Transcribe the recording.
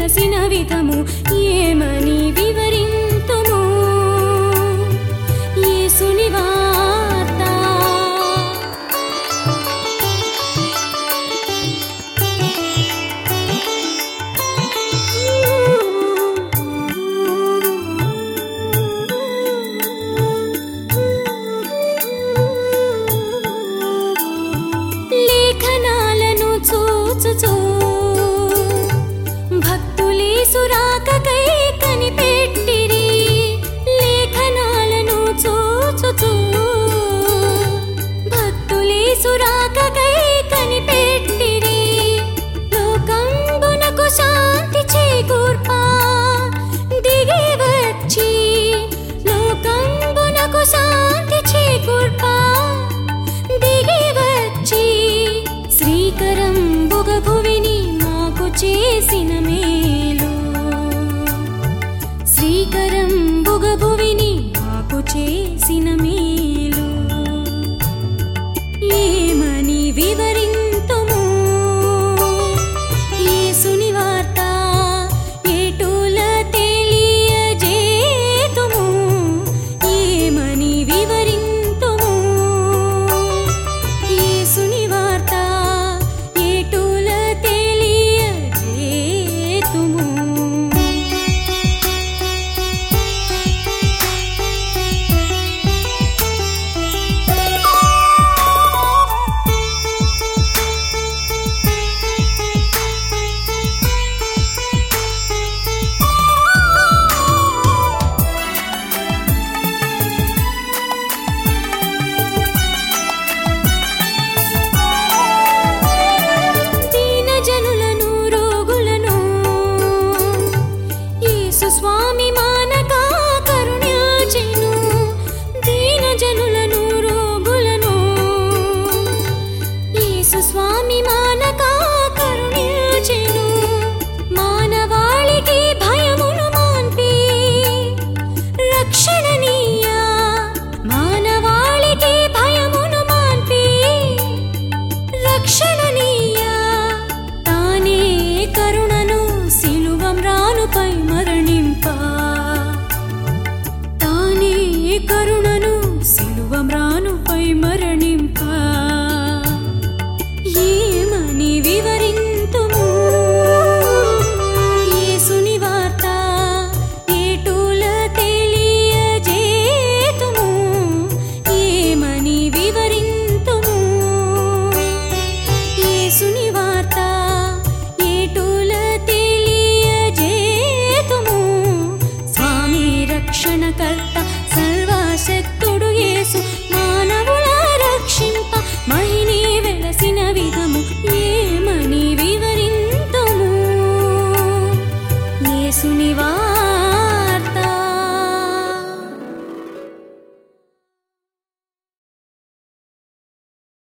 వెలసిన విధము ఏమని వివరింతుము యేసుని వార్త లేఖనాలను చూచుచూ భక్తులే సురాకకై కనిపెట్టిరి లేఖనాలను చూచుచూ భక్తులే సురాకకై కనిపెట్టిరి లోకంబునకు శాంతి చేకూర్పా దిగి వచ్చి లోకంబునకు శాంతి చేకూర్పా దిగి వచ్చి శ్రీకరం భువిని మాకు చేసిన మేలు శ్రీకరం భువిని మాకు చేసిన మేలు ఏమని వివరింతుము యేసుని వార్త ఏటూల తెలియజేతుము ఏమని వివరింతుము యేసుని వార్త ఏటూల తెలియజేతుము దీన జనులను రోగులను యేసు స్వామి మానక కరుణ్యాచెను దీన జనులను రోగులను యేసు స్వామి మానక కరుణ్యాచెను మానవాళికి భయమును మాన్పి రక్షణనీయ మానవాళికి భయమును మాన్పి రక్షణనీయ తానే కరుణను సిలువం రానుపై మరణింప తానే కరుణను సిలువం రానుపై మరణింప ఏమని వివరింతుము యేసుని వార్త ఏటూల తెలియజేతుము ఏమని వివరింతుము యేసుని వార్త ఏటూల తెలియజేతుము స్వామి రక్షణకర్త సర్వశక్తుడు యేసు మానవుల రక్షింప మహిని వెలసిన విధము ఏమని వివరింతుము యేసుని వార్త